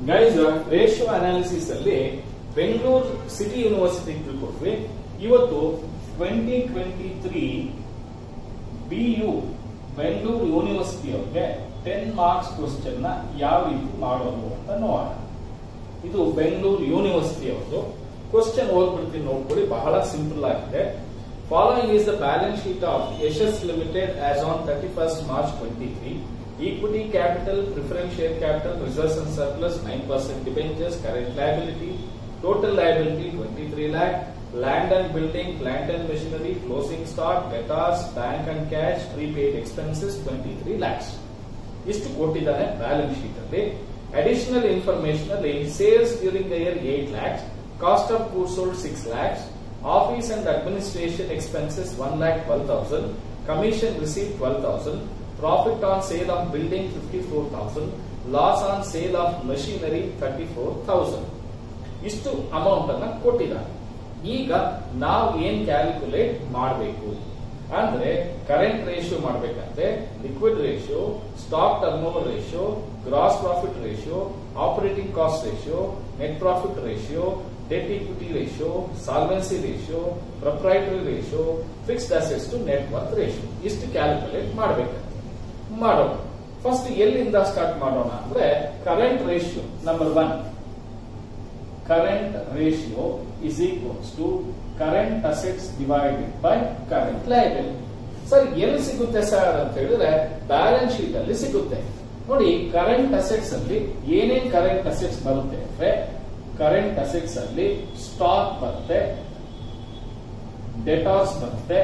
Guys ratio analysis ಅಲ್ಲಿ Bengaluru city university ತಿಳ್ಕೊಟ್ವಿ ಇವತ್ತು twenty twenty three B U Bengaluru university ಅವ್ರಿಗೆ ಟೆನ್ ಮಾರ್ಕ್ಸ್ ಕ್ವಶನ್ ನ ಯಾವ ರೀತಿ ಮಾಡೋದು ಅಂತ ನೋಡೋಣ ಇದು ಬೆಂಗಳೂರು ಯೂನಿವರ್ಸಿಟಿ ಅವ್ರದ್ದು ಕ್ವಶನ್ ಓದ್ಬಿಡ್ತೀನಿ ನೋಡ್ಕೊಳ್ಳಿ ಬಹಳ ಸಿಂಪಲ್ ಆಗಿದೆ following is the balance sheet of Yashas limited as on thirty first March twenty three equity capital preference share capital reserves and surplus nine percent debentures current liability total liability twenty three lakh land and building, plant and machinery, closing stock, debtors, bank and cash, prepaid expenses 23 lakhs. ಇಷ್ಟು ಕೊಟ್ಟಿದ್ದಾನೆ balance sheet ಅಲ್ಲಿ additional information ಅಲ್ಲಿ sales during the year eight lakhs cost of good sold six lakhs office and administration expenses one lakh twelve thousand commission receive twelve thousand profit on sale of building fifty four thousand loss on sale of machinery thirty four thousand ಇಷ್ಟು amount ಅನ್ನ ಕೊಟ್ಟಿದ್ದಾನೆ ಈಗ ನಾವು ಏನ್ calculate ಮಾಡಬೇಕು ಅಂದ್ರೆ current ratio ಮಾಡ್ಬೇಕಂದ್ರೆ liquid ratio stock turnover ratio gross profit ratio operating cost ratio net profit ratio debt equity ratio solvency ratio proprietary ratio fixed assets to net worth ratio ಇಷ್ಟು calculate ಮಾಡ್ಬೇಕಂತೆ ಮಾಡೋಣ first ಎಲ್ಲಿಂದ start ಮಾಡೋಣ ಅಂದ್ರೆ current ratio number one current ratio is equals to current assets divided by current liability. Sir ಎಲ್ಲಿ ಸಿಗುತ್ತೆ sir ಅಂತ ಹೇಳಿದ್ರೆ ಬ್ಯಾಲೆನ್ಸ್ ಶೀಟ್ ಅಲ್ಲಿ ಸಿಗುತ್ತೆ ನೋಡಿ ಕರೆಂಟ್ ಅಸೆಟ್ಸ್ ಅಲ್ಲಿ ಏನೇನ್ ಕರೆಂಟ್ ಅಸೆಟ್ಸ್ ಬರುತ್ತೆ ಅಂದ್ರೆ ಕರೆಂಟ್ ಅಸೆಟ್ಸ್ ಅಲ್ಲಿ ಸ್ಟಾಕ್ ಬರುತ್ತೆ ಡೆಟಾರ್ಸ್ ಬರುತ್ತೆ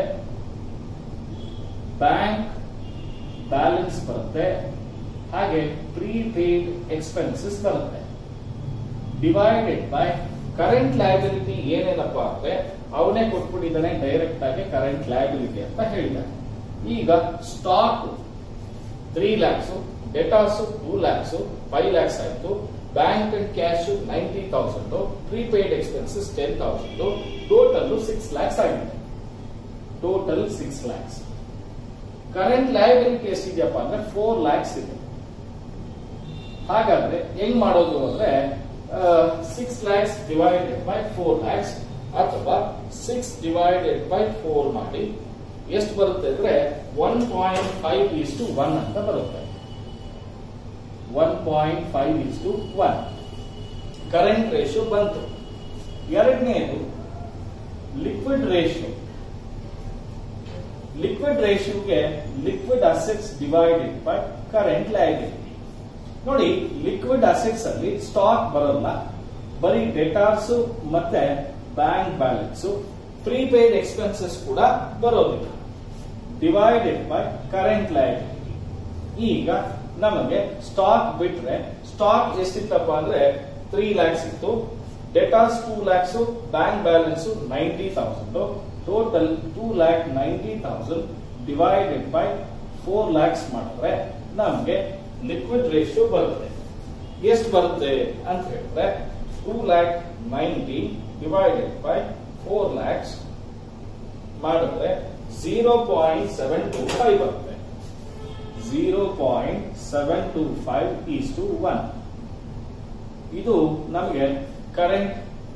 ಬ್ಯಾಂಕ್ ಬ್ಯಾಲೆನ್ಸ್ ಬರುತ್ತೆ ಹಾಗೆ ಪ್ರೀಪೇಡ್ ಎಕ್ಸ್ಪೆನ್ಸಸ್ ಬರುತ್ತೆ ಡಿವೈಡೆಡ್ ಬೈ ಕರೆಂಟ್ ಲಯಬಿಲಿಟಿ ಏನೇನಪ್ಪ ಅಂದ್ರೆ ಅವನೇ ಕೊಟ್ಬಿಟ್ಟಿದ್ದಾನೆ ಡೈರೆಕ್ಟ್ ಆಗಿ ಕರೆಂಟ್ ಲಯಬಿಲಿಟಿ ಅಂತ ಹೇಳಿದ್ದಾನೆ ಈಗ stock three lakhs debtors two lakhs five lakhs ಆಯ್ತು bank and cash ninety thousand prepaid expenses ten thousand total six lakhs ಆಗಿದೆ total six lakhs current liability ಎಷ್ಟಿದೆಯಪ್ಪ ಅಂದ್ರೆ ಫೋರ್ ಲ್ಯಾಕ್ಸ್ ಇದೆ ಹಾಗಾದ್ರೆ ಹೆಂಗ್ ಮಾಡೋದು ಅಂದ್ರೆ six lakhs divided by four lakhs ಅಥವಾ ಸಿಕ್ಸ್ ಡಿವೈಡೆಡ್ ಬೈ ಫೋರ್ ಮಾಡಿ ಎಷ್ಟು ಬರುತ್ತೆ ಅಂದ್ರೆ one point five is to one ಅಂತ ಬರುತ್ತೆ one point five is to one current ratio ಬಂತು ಎರಡನೇದು ಲಿಕ್ವಿಡ್ ರೇಷಿಯೋ ಲಿಕ್ವಿಡ್ ರೇಷಿಯೋಗೆ liquid assets divided by current liability ನೋಡಿ ಲಿಕ್ವಿಡ್ ಅಸೆಟ್ಸ್ ಅಲ್ಲಿ ಸ್ಟಾಕ್ ಬರೋಲ್ಲ ಬರೀ ಡೆಟಾರ್ಸ್ ಮತ್ತೆ ಬ್ಯಾಂಕ್ ಬ್ಯಾಲೆನ್ಸ್ ಪ್ರೀಪೇಡ್ ಎಕ್ಸ್ಪೆನ್ಸಸ್ ಕೂಡ ಬರೋದಿಲ್ಲ ಡಿವೈಡೆಡ್ ಬೈ ಕರೆಂಟ್ ಲಯಬಿಲಿಟಿ ಈಗ ನಮಗೆ ಸ್ಟಾಕ್ ಬಿಟ್ರೆ ಸ್ಟಾಕ್ ಎಷ್ಟಿತ್ತಪ್ಪ ಅಂದ್ರೆ ತ್ರೀ ಲ್ಯಾಕ್ಸ್ ಇತ್ತು debtors two lakhs bank balance ninety thousand total two lakh ninety thousand divided by four lakhs ಮಾಡಿದ್ರೆ ನಮಗೆ ಲಿಕ್ವಿಡ್ ರೇಷಿಯೋ ಬರುತ್ತೆ ಎಷ್ಟು ಬರುತ್ತೆ ಅಂತ ಹೇಳಿದ್ರೆ two lakh ninety divided by four lakhs ಮಾಡಿದ್ರೆ zero point seven two five ಬರುತ್ತೆ zero point seven two five is to one ಇದು ನಮಗೆ current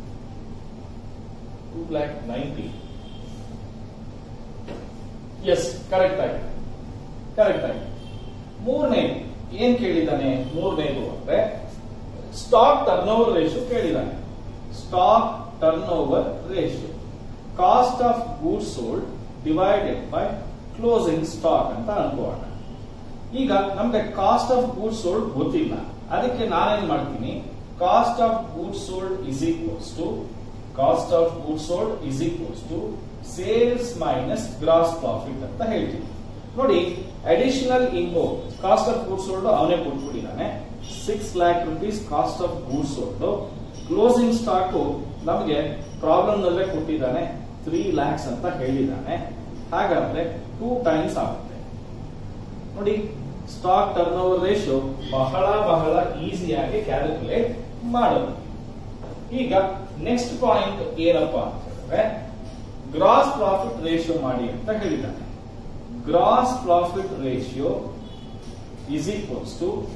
two lakh ninety yes correct ಆಗಿದೆ ಕರೆಕ್ಟ್ ಆಗಿದೆ ಮೂರನೇ ಏನ್ ಕೇಳಿದ್ದಾನೆ ಮೂರನೇದು ಅಂದ್ರೆ ಸ್ಟಾಕ್ ಟರ್ನ್ ಓವರ್ ರೇಷಿಯೋ ಕೇಳಿದ್ದಾನೆ stock turnover ratio cost of goods sold divided by closing stock ಅಂತ ಅನ್ಕೋಣ ಈಗ ನಮ್ಗೆ ಕಾಸ್ಟ್ ಆಫ್ ಗೂಡ್ಸ್ ಸೋಲ್ಡ್ ಗೊತ್ತಿಲ್ಲ ಅದಕ್ಕೆ ನಾನೇನ್ ಮಾಡ್ತೀನಿ cost of goods sold is equals to cost of goods sold is equals to sales minus gross profit ಅಂತ ಹೇಳ್ತೀನಿ ನೋಡಿ additional info cost of goods sold ಅವನೇ ಕೊಟ್ಬಿಟ್ಟಿದ್ದಾನೆ six lakh rupees cost of goods sold closing stock ನಮಗೆ problem ನಲ್ಲೇ ಕೊಟ್ಟಿದ್ದಾನೆ three lakhs ಅಂತ ಹೇಳಿದ್ದಾನೆ ಹಾಗಾದ್ರೆ ಟೂ ಟೈಮ್ಸ್ ಆಗುತ್ತೆ ನೋಡಿ ಸ್ಟಾಕ್ ಟರ್ನ್ ಓವರ್ ರೇಷಿಯೋ ಬಹಳ ಬಹಳ ಈಸಿಯಾಗಿ ಕ್ಯಾಲ್ಕುಲೇಟ್ ಮಾಡೋದು ಈಗ ನೆಕ್ಸ್ಟ್ ಪಾಯಿಂಟ್ ಏನಪ್ಪಾ ಅಂತ ಹೇಳಿದ್ರೆ ಗ್ರಾಸ್ ಪ್ರಾಫಿಟ್ ರೇಷಿಯೋ ಮಾಡಿ ಅಂತ ಹೇಳಿದ್ದಾನೆ gross profit ratio is equals to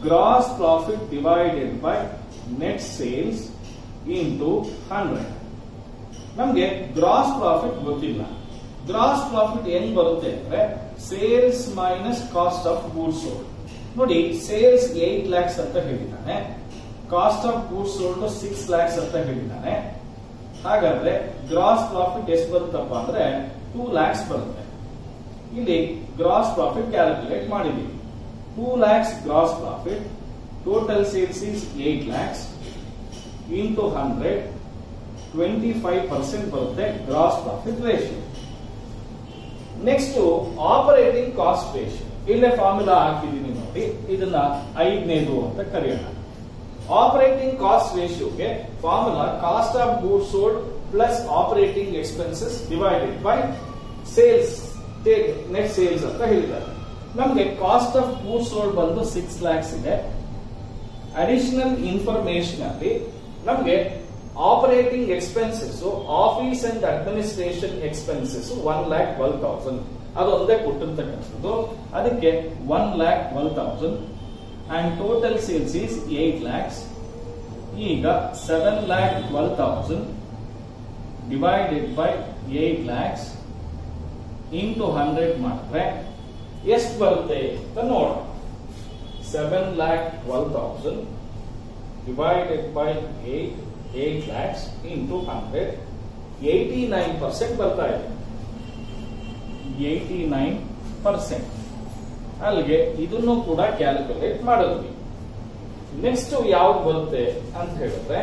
gross profit divided by net sales into hundred ನಮ್ಗೆ ಗ್ರಾಸ್ ಪ್ರಾಫಿಟ್ ಗೊತ್ತಿಲ್ಲ ಗ್ರಾಸ್ ಪ್ರಾಫಿಟ್ ಹೆಂಗ್ ಬರುತ್ತೆ ಅಂದ್ರೆ sales minus cost of goods sold ನೋಡಿ ಸೇಲ್ಸ್ ಏಟ್ ಲ್ಯಾಕ್ಸ್ ಅಂತ ಹೇಳಿದ್ದಾನೆ cost of goods sold six lakhs ಅಂತ ಹೇಳಿದ್ದಾನೆ ಹಾಗಾದ್ರೆ ಗ್ರಾಸ್ ಪ್ರಾಫಿಟ್ ಎಷ್ಟು ಬರುತ್ತಪ್ಪ ಅಂದ್ರೆ ಟೂ ಲ್ಯಾಕ್ಸ್ ಬರುತ್ತೆ ಇಲ್ಲಿ ಗ್ರಾಸ್ ಪ್ರಾಫಿಟ್ ಕ್ಯಾಲ್ಕುಲೇಟ್ ಮಾಡಿದೀವಿ two lakhs gross profit total sales is eight lakhs into hundred twenty five percent ಬರುತ್ತೆ gross profit ratio next operating cost ratio ಇಲ್ಲೇ ಫಾರ್ಮುಲಾ ಹಾಕಿದೀನಿ ನೋಡಿ ಇದನ್ನ ಐದನೇದು ಅಂತ ಕರೆಯೋಣ ಆಪರೇಟಿಂಗ್ ಕಾಸ್ಟ್ ರೇಷಿಯೋಗೆ formula cost of goods sold plus operating expenses divided by sales net sales ಅಂತ ಹೇಳಿದ್ದಾರೆ ನಮ್ಗೆ ಕಾಸ್ಟ್ ಆಫ್ ಗೂಡ್ಸ್ ಸೋಲ್ಡ್ ಬಂದು ಸಿಕ್ಸ್ ಲ್ಯಾಕ್ಸ್ ಇದೆ ಅಡಿಷನಲ್ ಇನ್ಫಾರ್ಮೇಶನ್ ಅಲ್ಲಿ ನಮ್ಗೆ operating expenses office and administration expenses one lakh twelve thousand ಅದೊಂದೇ ಕೊಟ್ಟಿರ್ತಕ್ಕಂಥದ್ದು ಅದಕ್ಕೆ one lakh twelve thousand and total sales is eight lakhs ಈಗ seven lakh twelve thousand divided by eight lakhs into hundred ಮಾಡಿದ್ರೆ ಎಷ್ಟು ಬರುತ್ತೆ ಅಂತ ನೋಡೋಣ seven lakh twelve thousand divided by eight eight lakhs into hundred eighty nine percent ಬರ್ತಾ ಇದೆ ಏಯ್ಟಿ ನೈನ್ ಪರ್ಸೆಂಟ್ ಅಲ್ಲಿಗೆ ಇದನ್ನು ಕೂಡ ಕ್ಯಾಲ್ಕುಲೇಟ್ ಮಾಡಿದ್ವಿ ನೆಕ್ಸ್ಟ್ ಯಾವ್ದು ಬರುತ್ತೆ ಅಂತ ಹೇಳಿದ್ರೆ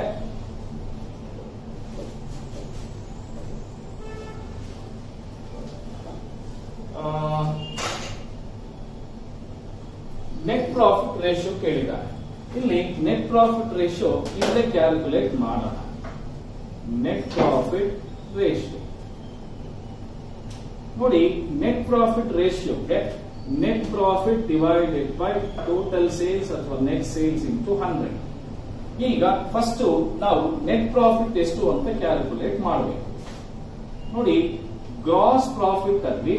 ನೆಟ್ ಪ್ರಾಫಿಟ್ ರೇಷಿಯೋ ಕೇಳಿದ್ದಾರೆ ಇಲ್ಲಿ ನೆಟ್ ಪ್ರಾಫಿಟ್ ರೇಷಿಯೋ ಇಲ್ಲೇ ಕ್ಯಾಲ್ಕುಲೇಟ್ ಮಾಡೋಣ ನೆಟ್ ಪ್ರಾಫಿಟ್ ರೇಷಿಯೋ ನೋಡಿ ನೆಟ್ ಪ್ರಾಫಿಟ್ ರೇಷಿಯೋಗೆ net profit divided by total sales ಅಥವಾ ನೆಟ್ ಸೇಲ್ಸ್ ಇಂಟು ಹಂಡ್ರೆಡ್ ಈಗ ಫಸ್ಟ್ ನಾವು ನೆಟ್ ಪ್ರಾಫಿಟ್ ಎಷ್ಟು ಅಂತ ಕ್ಯಾಲ್ಕುಲೇಟ್ ಮಾಡಬೇಕು ನೋಡಿ ಗ್ರಾಸ್ ಪ್ರಾಫಿಟ್ ಅಲ್ಲಿ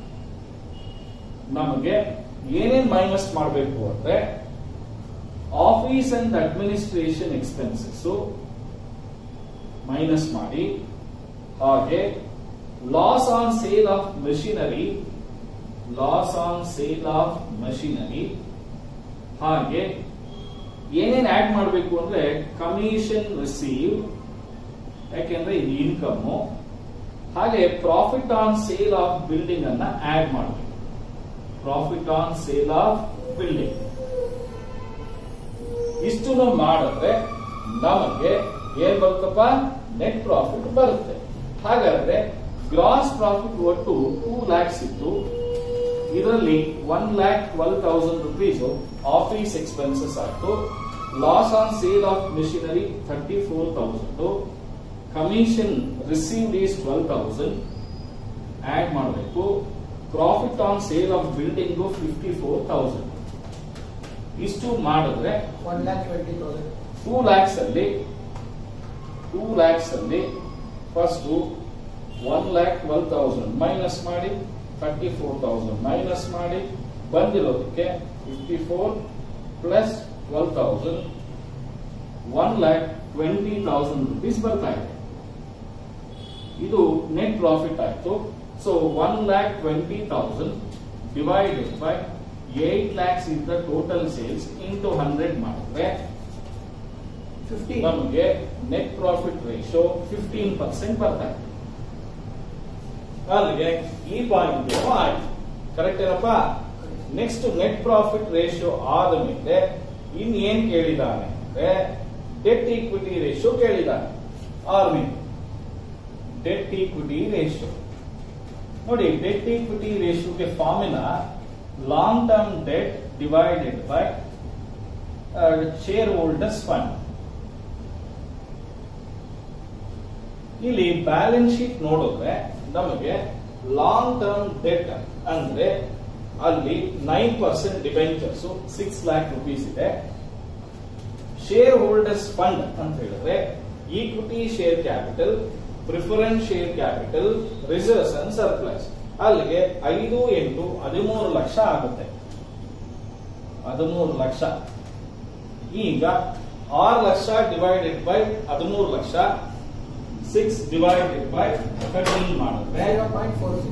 ನಮಗೆ ಏನೇನ್ ಮೈನಸ್ ಮಾಡಬೇಕು ಅಂದ್ರೆ office and administration expenses minus ಮಾಡಿ ಹಾಗೆ loss on sale of machinery loss on sale of machinery ಹಾಗೆ ಏನೇನ್ ಆಡ್ ಮಾಡಬೇಕು ಅಂದ್ರೆ ಕಮಿಷನ್ ರಿಸೀವ್ ಯಾಕೆಂದ್ರೆ ಇದು ಇನ್ಕಮ್ ಹಾಗೆ profit on sale of building ಅನ್ನ ಆಡ್ ಮಾಡಬೇಕು profit on sale of building ಇಷ್ಟು ಮಾಡಿದ್ರೆ ನಮಗೆ ಏನ್ ಬರುತ್ತಪ್ಪ ನೆಟ್ ಪ್ರಾಫಿಟ್ ಬರುತ್ತೆ ಹಾಗಾದ್ರೆ ಗ್ರಾಸ್ ಪ್ರಾಫಿಟ್ ಒಟ್ಟು ಟೂ ಲ್ಯಾಕ್ಸ್ ಇತ್ತು ಇದರಲ್ಲಿ one lakh twelve thousand rupees office expenses ಆಯ್ತು loss on sale of machinery thirty four thousand commission received is twelve thousand add ಮಾಡಬೇಕು profit on sale of building fifty four thousand ಇಷ್ಟು ಮಾಡಿದ್ರೆ one lakh twenty thousand two lakhs ಅಲ್ಲಿ two lakhs ಅಲ್ಲಿ first one lakh twelve thousand minus ಮಾಡಿ thirty four thousand minus ಮಾಡಿ ಬಂದಿರೋದಕ್ಕೆ fifty four plus twelve thousand one lakh twenty thousand rupees ಬರ್ತಾ ಇದೆ ಇದು ನೆಟ್ ಪ್ರಾಫಿಟ್ ಆಯ್ತು so one lakh twenty thousand divided by eight lakhs in the total sales into hundred ಮಾಡಿದ್ರೆ fifty ನಮಗೆ net profit ratio fifteen percent ಬರ್ತಾ ಇದೆ ಅಲ್ಲಿಗೆ ಈ ಪಾಯಿಂಟ್ ಆಯ್ತು ಕರೆಕ್ಟ್ ಏನಪ್ಪ ನೆಕ್ಸ್ಟ್ ನೆಟ್ ಪ್ರಾಫಿಟ್ ರೇಷಿಯೋ ಆದ ಮೇಲೆ ಇನ್ ಏನ್ ಕೇಳಿದಾನೆ ಅಂದ್ರೆ ಡೆಟ್ ಈಕ್ವಿಟಿ ರೇಷಿಯೋ ಕೇಳಿದಾನೆ ಆರ್ಮಿ ಡೆಟ್ ಈಕ್ವಿಟಿ ರೇಷಿಯೋ ನೋಡಿ ಡೆಟ್ ಈಕ್ವಿಟಿ ರೇಷಿಯೋಗೆ formula long term debt divided by shareholders fund ಇಲ್ಲಿ ಬ್ಯಾಲೆನ್ಸ್ ಶೀಟ್ ನೋಡಿದ್ರೆ ನಮಗೆ ಲಾಂಗ್ ಟರ್ಮ್ ಡೆಟ್ ಅಂದ್ರೆ ಅಲ್ಲಿ nine percent debentures six lakh rupees ಇದೆ ಶೇರ್ ಹೋಲ್ಡರ್ಸ್ ಫಂಡ್ ಅಂತ ಹೇಳಿದ್ರೆ equity share capital preference share capital reserves and surplus ಅಲ್ಲಿಗೆ ಐದು ಎಂಟು ಹದಿಮೂರು ಲಕ್ಷ ಆಗುತ್ತೆ ಹದಿಮೂರು ಲಕ್ಷ ಈಗ ಆರು ಲಕ್ಷ ಡಿವೈಡೆಡ್ ಬೈ ಹದಿಮೂರು ಲಕ್ಷ ಸಿಕ್ಸ್ ಡಿವೈಡೆಡ್ ಬೈ ಥರ್ಟೀನ್ ಮಾಡಿದ್ರೆ Zero point four six.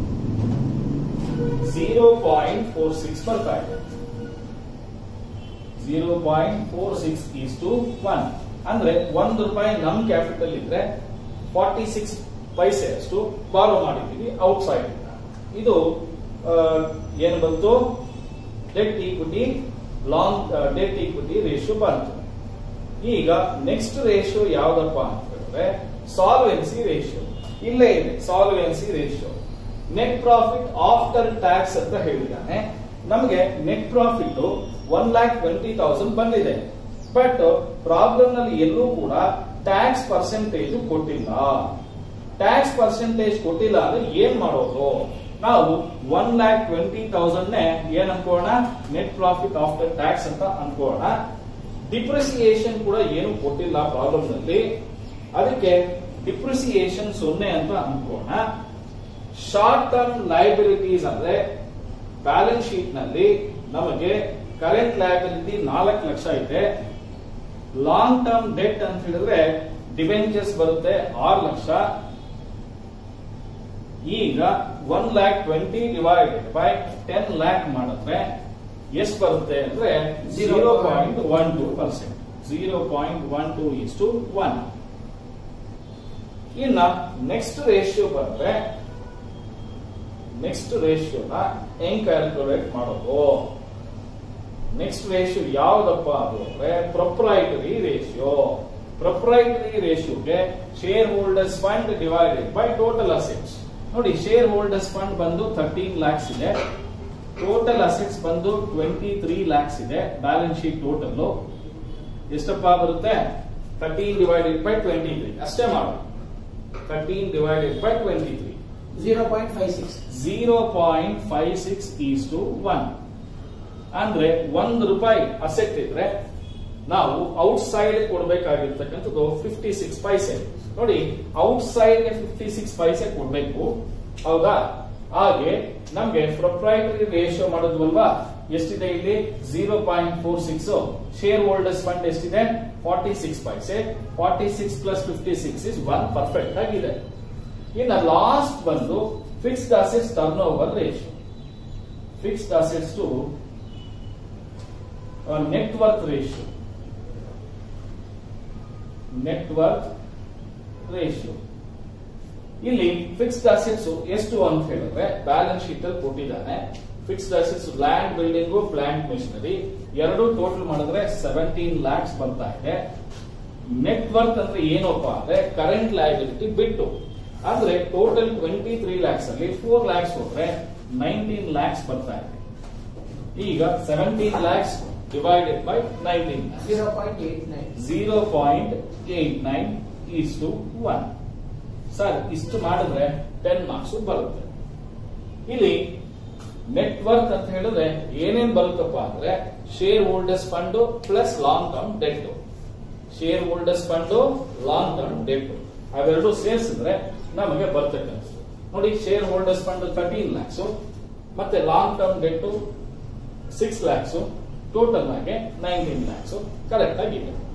Zero point four six ಬರ್ತಾ ಇದೆ zero point four six is to one ಅಂದ್ರೆ ಒಂದು ರೂಪಾಯಿ ನಮ್ ಕ್ಯಾಪಿಟಲ್ ಇದ್ರೆ ಫಾರ್ಟಿ ಸಿಕ್ಸ್ ಪೈಸೆ ಅಷ್ಟು ಬಾರೋ ಮಾಡಿದ್ದೀವಿ ಔಟ್ ಸೈಡ್ ಇದು ಆ, ಏನು ಬಂತು debt equity long debt equity ratio ಬಂತು ಈಗ ನೆಕ್ಸ್ಟ್ ರೇಷಿಯೋ ಯಾವ್ದಪ್ಪ ಅಂತ ಹೇಳಿದ್ರೆ ಸಾಲ್ವೆನ್ಸಿ ರೇಷಿಯೋ ಇಲ್ಲೇ ಇದೆ solvency ratio net profit after tax ಅಂತ ಹೇಳಿದಾನೆ ನಮಗೆ net profit one lakh twenty thousand ಬಂದಿದೆ ಬಟ್ ಪ್ರಾಬ್ಲಮ್ ನಲ್ಲಿ ಎಲ್ಲೂ ಕೂಡ ಟ್ಯಾಕ್ಸ್ ಪರ್ಸೆಂಟೇಜ್ ಕೊಟ್ಟಿಲ್ಲ ಟ್ಯಾಕ್ಸ್ ಪರ್ಸೆಂಟೇಜ್ ಕೊಟ್ಟಿಲ್ಲ ಅಂದ್ರೆ ಏನ್ ಮಾಡೋದು ನಾವು ಒನ್ ಲ್ಯಾಕ್ ಟ್ವೆಂಟಿ ತೌಸಂಡ್ ನೇ ಏನ್ ಅನ್ಕೋಣ ನೆಟ್ ಪ್ರಾಫಿಟ್ ಆಫ್ಟರ್ ಟ್ಯಾಕ್ಸ್ ಅಂತ ಅನ್ಕೋಣ ಡಿಪ್ರಿಸಿಯೇಷನ್ ಕೂಡ ಏನು ಕೊಟ್ಟಿಲ್ಲ ಪ್ರಾಬ್ಲಮ್ ನಲ್ಲಿ ಅದಕ್ಕೆ ಡಿಪ್ರಿಸಿಯೇಷನ್ ಸೊನ್ನೆ ಅಂತ ಅನ್ಕೋಣ ಶಾರ್ಟ್ ಟರ್ಮ್ ಲೈಬಿಲಿಟೀಸ್ ಅಂದ್ರೆ ಬ್ಯಾಲೆನ್ಸ್ ಶೀಟ್ ನಲ್ಲಿ ನಮಗೆ ಕರೆಂಟ್ ಲಯಬಿಲಿಟಿ ನಾಲ್ಕು ಲಕ್ಷ ಇದೆ ಲಾಂಗ್ ಟರ್ಮ್ ಡೆಟ್ ಅಂತ ಹೇಳಿದ್ರೆ ಡಿವೆಂಚರ್ಸ್ ಬರುತ್ತೆ ಆರು ಲಕ್ಷ ಈಗ one lakh twenty divided by ten lakh ಮಾಡಿದ್ರೆ ಎಷ್ಟು ಬರುತ್ತೆ ಅಂದ್ರೆ zero point one two percent zero point one two is to one ಇನ್ನ ನೆಕ್ಸ್ಟ್ ರೇಷಿಯೋ ಬಂದ್ರೆ ನೆಕ್ಸ್ಟ್ ರೇಷಿಯೋನ ಹೆಂಗ್ ಕ್ಯಾಲ್ಕುಲೇಟ್ ಮಾಡೋದು ನೆಕ್ಸ್ಟ್ ರೇಷಿಯೋ ಯಾವ್ದಪ್ಪ ಅದು ಅಂದ್ರೆ ಪ್ರೊಪ್ರೈಟರಿ ರೇಷಿಯೋ ಪ್ರೊಪ್ರೈಟರಿ ರೇಷಿಯೋಗೆ shareholders fund divided by total assets ನೋಡಿ ಶೇರ್ ಹೋಲ್ಡರ್ಸ್ ಫಂಡ್ ಬಂದು ಥರ್ಟೀನ್ ಲ್ಯಾಕ್ಸ್ ಇದೆ ಟೋಟಲ್ ಅಸೆಟ್ಸ್ ಬಂದು ಟ್ವೆಂಟಿ ತ್ರೀ ಲ್ಯಾಕ್ಸ್ ಇದೆ ಬ್ಯಾಲೆನ್ಸ್ ಶೀಟ್ ಟೋಟಲ್ ಎಷ್ಟಪ್ಪ ಬರುತ್ತೆ thirteen divided by twenty three ಅಷ್ಟೇ ಮಾಡು thirteen divided by twenty three Zero point five six. Zero point five six is to one ಅಂದ್ರೆ ಒಂದು ರೂಪಾಯಿ ಅಸೆಟ್ ಇದ್ರೆ ನಾವು ಔಟ್ ಸೈಡ್ ಕೊಡ್ಬೇಕಾಗಿರ್ತಕ್ಕಂಥದ್ದು ಫಿಫ್ಟಿ ಸಿಕ್ಸ್ ಪೈಸೆ ನೋಡಿ outside fifty six paise ಕೊಡ್ಬೇಕು ಹೌದಾ ಹಾಗೆ ನಮ್ಗೆ ಪ್ರೊಪ್ರೈಟರಿ ರೇಷಿಯೋ ಮಾಡಿದ್ವಲ್ವಾ ಎಷ್ಟಿದೆ ಇಲ್ಲಿ zero point four six shareholders fund ಎಷ್ಟಿದೆ forty six paise forty six plus fifty six is one perfect ಆಗಿದೆ ಇನ್ನು ಲಾಸ್ಟ್ ಬಂದು fixed assets turnover ratio fixed assets to net worth ratio net worth ratio ಇಲ್ಲಿ fixed assets ಎಷ್ಟು ಅಂತ ಹೇಳಿದ್ರೆ balance sheet ಅಲ್ಲಿ ಕೊಟ್ಟಿದ್ದಾನೆ fixed assets land building plant machinery ಎರಡು ಟೋಟಲ್ ಮಾಡಿದ್ರೆ ಸೆವೆಂಟೀನ್ ಲ್ಯಾಕ್ಸ್ ಬರ್ತಾ ಇದೆ ನೆಟ್ ವರ್ತ್ ಅಂದ್ರೆ ಏನಪ್ಪಾ ಅಂದ್ರೆ ಕರೆಂಟ್ ಲಯಬಿಲಿಟಿ ಬಿಟ್ಟು ಅಂದ್ರೆ ಟೋಟಲ್ ಟ್ವೆಂಟಿ ತ್ರೀ ಲ್ಯಾಕ್ಸ್ ಅಲ್ಲಿ ಫೋರ್ ಲ್ಯಾಕ್ಸ್ ಹೋದ್ರೆ ನೈನ್ಟೀನ್ ಲ್ಯಾಕ್ಸ್ ಬರ್ತಾ ಇದೆ ಈಗ seventeen lakhs divided by nineteen Zero point eight nine. Zero point eight nine is to one sir ಇಷ್ಟು ಮಾಡಿದ್ರೆ ಟೆನ್ ಮಾರ್ಕ್ಸ್ ಬರುತ್ತೆ ಇಲ್ಲಿ ನೆಟ್ವರ್ಕ್ ಅಂತ ಹೇಳಿದ್ರೆ ಏನೇನ್ ಬರುತ್ತಪ್ಪ ಅಂದ್ರೆ shareholders fund plus long term debt shareholders fund long term debt ಅವೆರಡು ಸೇರಿಸಿದ್ರೆ ನಮಗೆ ಬರ್ತಕ್ಕಂಥದ್ದು ನೋಡಿ shareholders fund thirteen lakhs ಮತ್ತೆ long term debt six lakhs total ಆಗಿ ನೈನ್ಟೀನ್ ಲ್ಯಾಕ್ಸ್ ಕರೆಕ್ಟ್ ಆಗಿದೆ